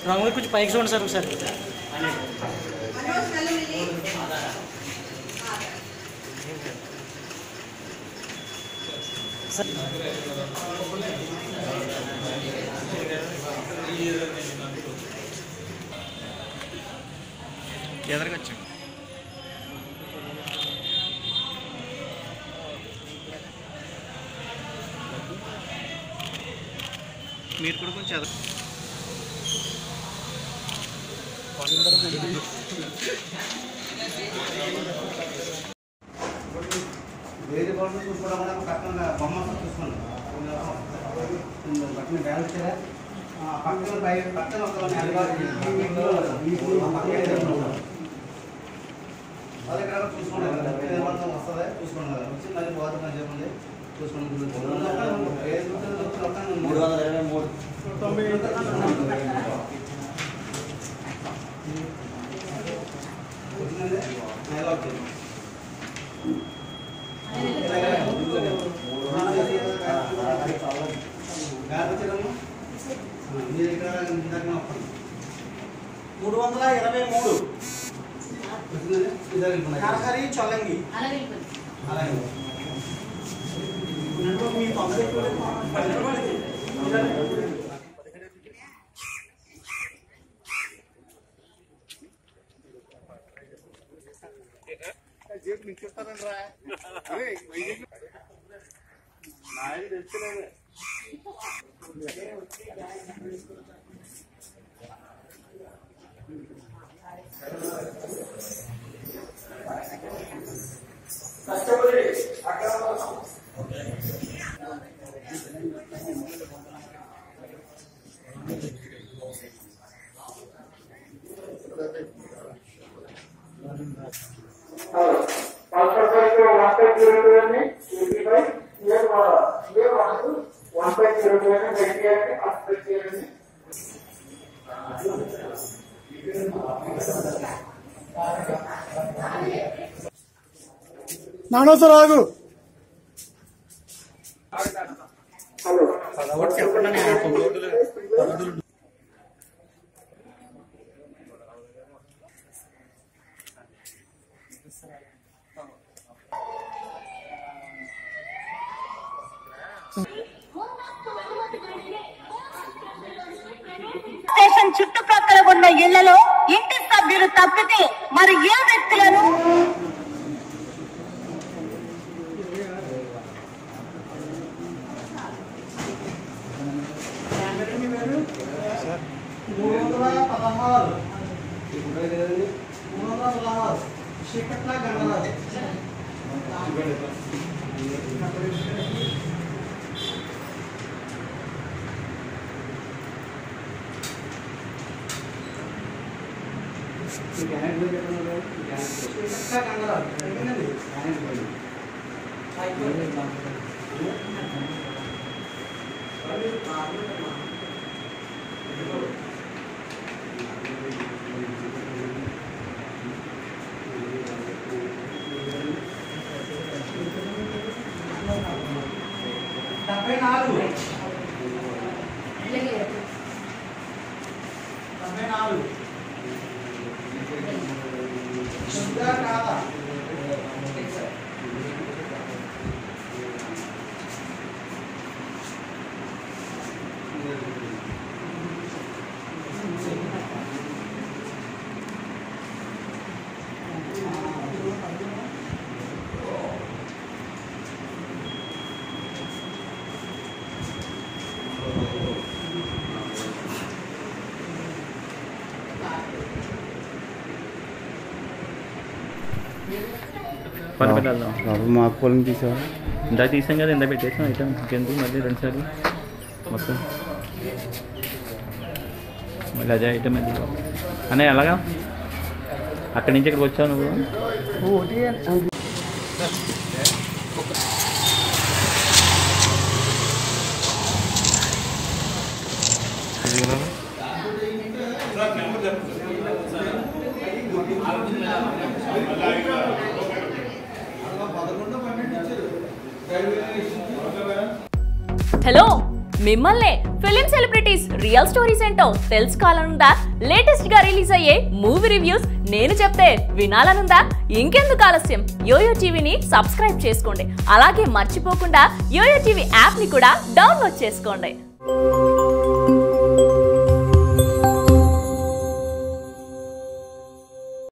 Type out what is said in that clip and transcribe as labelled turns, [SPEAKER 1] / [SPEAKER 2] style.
[SPEAKER 1] రంగు కొంచెం పైకి చూడండి సార్ ఒకసారి సార్
[SPEAKER 2] ఎదరికి వచ్చాం మీరు కూడా కొంచెం ఎదర
[SPEAKER 3] వేరే వాళ్ళు చూసుకోవడం వల్ల పక్కన బొమ్మ చూసుకోండి పక్కన బ్యాలెన్స్ కదా ఆ పక్కన బయ పక్కన ఒక అది ఇక్కడ చూసుకోండి ఏమంతా వస్తుందా చూసుకోండి కదా వచ్చి మళ్ళీ పోతుందని చెప్పండి చూసుకోండి మూడు వందల ఇరవై మూడు వచ్చిందండి నెల వచ్చింది
[SPEAKER 4] మూడు వందల ఇరవై మూడు నరహరి చొల్లంగి మీ తొందర ఎక్కువ లేదు. పది రూపాయలకి.
[SPEAKER 1] నానోసార్ ఆగు
[SPEAKER 5] స్టేషన్ చుట్టుప్రక్కల ఉన్న ఇళ్లలో ఇంటి సభ్యులు తప్పితే మరి ఏ వ్యక్తులను
[SPEAKER 4] మూడు వందల పదహారు మూడు వందల పదహారు చీకట్ల గంగరాజు చీకట్ల గంగరాజు అడిగిందండి డెబ్బై నాలుగు డెబ్బై నాలుగు శుద్ధ కాదా
[SPEAKER 2] పని పెట్టి వెళ్దాం
[SPEAKER 3] మా పొలం తీసావా
[SPEAKER 2] ఇందాక తీసాం కదా ఇందాక పెట్టేసాం అయితే ఇంకెందుకు మళ్ళీ రెండు సార్లు మొత్తం మళ్ళీ అదే ఐటమ్ అది అనే ఎలాగా అక్కడి నుంచి ఇక్కడికి వచ్చావు నువ్వు
[SPEAKER 4] పదకొండు పన్నెండు ఇచ్చారు
[SPEAKER 6] హలో మిమ్మల్నే ఫిలిం సెలబ్రిటీస్ రియల్ స్టోరీస్ ఏంటో తెలుసుకోవాలనుందా లేటెస్ట్ గా రిలీజ్ అయ్యే మూవీ రివ్యూస్ నేను చెప్తే వినాలనుందా ఇంకెందుకు ఆలస్యం యోయో టీవీని సబ్స్క్రైబ్ చేసుకోండి అలాగే మర్చిపోకుండా యోయో టీవీ యాప్ ని కూడా డౌన్లోడ్ చేసుకోండి